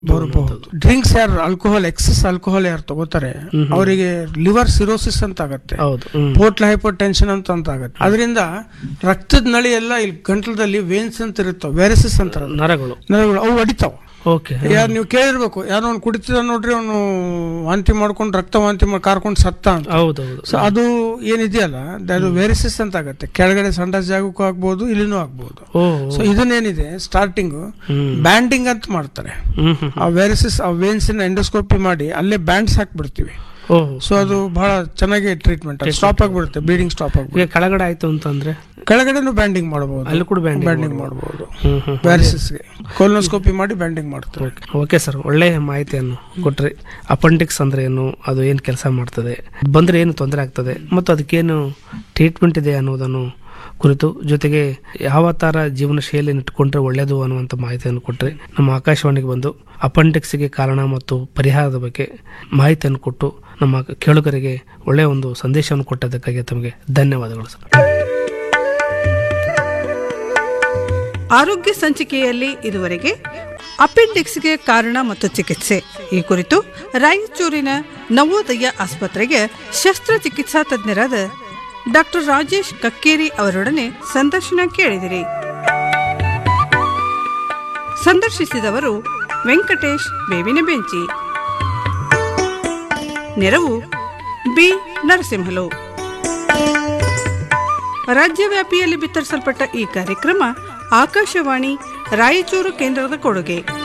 ಬರಬಹುದು ಡ್ರಿಂಕ್ಸ್ ಯಾರು alcohol excess alcohol ಯಾರು ತಗೋತಾರೆ ಅವರಿಗೆ ಲಿವರ್ ಸಿರೋಸಿಸ್ ಅಂತ ಆಗತ್ತೆ ಹೌದು ಹ್ಮ್ ಪೋರ್ಟ್ಲ್ ಹೈಪರ್ ಟೆನ್ಷನ್ ಅಂತ ಅಂತ ಆಗತ್ತೆ ಅದರಿಂದ ರಕ್ತದ ನಳಿ ಎಲ್ಲ ಇಲ್ಲಿ ಗಂಟಲದಲ್ಲಿ ವೇನ್ಸ್ ಅಂತ ಇರುತ್ತವೆ ವೆರಸಿಸ್ ಅಂತಾರ ನರಗಳು ನರಗಳು ಅವು ಹೊಡಿತಾವ ಓಕೆ ಯಾರು ನೀವು ಕೇಳಿರ್ಬೇಕು ಯಾರೋ ಅವ್ನು ಕುಡಿತಿದ ನೋಡ್ರಿ ಅವನು ವಾಂತಿ ಮಾಡ್ಕೊಂಡು ರಕ್ತ ವಾಂತಿ ಮಾಡಿ ಕಾರ್ಕೊಂಡು ಸತ್ತ ಅಂತ ಹೌದೌದು ಸೊ ಅದು ಏನಿದೆಯಲ್ಲ ಅದು ವೆರಿಸಿಸ್ ಅಂತ ಆಗತ್ತೆ ಕೆಳಗಡೆ ಸಂಡಾಸ್ ಜಾಗಕ್ಕೂ ಆಗ್ಬೋದು ಇಲ್ಲಿನೂ ಆಗ್ಬೋದು ಓ ಸೊ ಇದನ್ನೇನಿದೆ ಸ್ಟಾರ್ಟಿಂಗ್ ಹ್ಮ್ ಬ್ಯಾಂಡಿಂಗ್ ಅಂತ ಮಾಡ್ತಾರೆ ಹ್ಮ್ ಹ್ಮ್ ಆ ವೆರಿಸಿಸ್ ಆ ವೇನ್ಸಿನ ಎಂಡೋಸ್ಕೋಪಿ ಮಾಡಿ ಅಲ್ಲೇ ಬ್ಯಾಂಡ್ಸ್ ಹಾಕ್ಬಿಡ್ತೀವಿ ಓ ಸೊ ಅದು ಬಹಳ ಚೆನ್ನಾಗಿ ಟ್ರೀಟ್ಮೆಂಟ್ ಸ್ಟಾಪ್ ಆಗ್ಬಿಡುತ್ತೆ ಬ್ಲೀಡಿಂಗ್ ಸ್ಟಾಪ್ ಆಗ್ಬಿಡುತ್ತೆ ಈಗ ಕೆಳಗಡೆ ಆಯ್ತು ಅಂತಂದ್ರೆ ಕೆಳಗಡೆನೂ ಬ್ಯಾಂಡಿಂಗ್ ಮಾಡಬಹುದು ಅಲ್ಲಿ ಕೂಡ ಬ್ಯಾಂಡಿಂಗ್ ಬ್ಯಾಂಡಿಂಗ್ ಮಾಡಬಹುದು ಹ್ಮ್ ಹ್ಮ್ ವ್ಯಾರಿಸಿಸ್ಗೆ ಕೋಲೋಸ್ಕೋಪಿ ಮಾಡಿ ಬ್ಯಾಂಡಿಂಗ್ ಮಾಡ್ತಾರೆ ಓಕೆ ಓಕೆ ಸರ್ ಒಳ್ಳೆ ಮಾಹಿತಿಯನ್ನು ಕೊಟ್ರಿ ಅಪೆಂಡಿಕ್ಸ್ ಅಂದ್ರೆ ಏನು ಅದು ಏನು ಕೆಲಸ ಮಾಡ್ತದೆ ಬಂದ್ರೆ ಏನು ತೊಂದರೆ ಆಗ್ತದೆ ಮತ್ತು ಅದಕ್ಕೇನು ಟ್ರೀಟ್ಮೆಂಟ್ ಇದೆ ಅನ್ನೋದನ್ನು ಕುರಿತು ಜೊತೆಗೆ ಯಾವ ಥರ ಜೀವನ ಶೈಲಿಯನ್ನು ಇಟ್ಕೊಂಡ್ರೆ ಒಳ್ಳೆಯದು ಅನ್ನುವಂಥ ಮಾಹಿತಿಯನ್ನು ಕೊಟ್ಟರೆ ನಮ್ಮ ಆಕಾಶವಾಣಿಗೆ ಬಂದು ಅಪೆಂಡಿಕ್ಸ್ಗೆ ಕಾರಣ ಮತ್ತು ಪರಿಹಾರದ ಬಗ್ಗೆ ಮಾಹಿತಿಯನ್ನು ಕೊಟ್ಟು ನಮ್ಮ ಕೇಳುಗರಿಗೆ ಒಳ್ಳೆಯ ಒಂದು ಸಂದೇಶವನ್ನು ಕೊಟ್ಟದಕ್ಕಾಗಿ ತಮಗೆ ಧನ್ಯವಾದಗಳು ಸರ್ ಆರೋಗ್ಯ ಸಂಚಿಕೆಯಲ್ಲಿ ಇದುವರೆಗೆ ಅಪೆಂಡಿಕ್ಸ್ಗೆ ಕಾರಣ ಮತ್ತು ಚಿಕಿತ್ಸೆ ಈ ಕುರಿತು ರಾಯಚೂರಿನ ನವೋದಯ ಆಸ್ಪತ್ರೆಗೆ ಶಸ್ತ್ರಚಿಕಿತ್ಸಾ ತಜ್ಞರಾದ ಡಾಕ್ಟರ್ ರಾಜೇಶ್ ಕಕ್ಕೇರಿ ಅವರೊಡನೆ ಸಂದರ್ಶನ ಕೇಳಿದಿರಿ ಸಂದರ್ಶಿಸಿದವರು ವೆಂಕಟೇಶ್ ಬೇವಿನ ಬೆಂಚಿ ನೆರವು ಬಿ ನರಸಿಂಹಲು ರಾಜ್ಯವ್ಯಾಪಿಯಲ್ಲಿ ಬಿತ್ತರಿಸಲ್ಪಟ್ಟ ಈ ಕಾರ್ಯಕ್ರಮ ಆಕಾಶವಾಣಿ ರಾಯಚೂರು ಕೇಂದ್ರದ ಕೊಡುಗೆ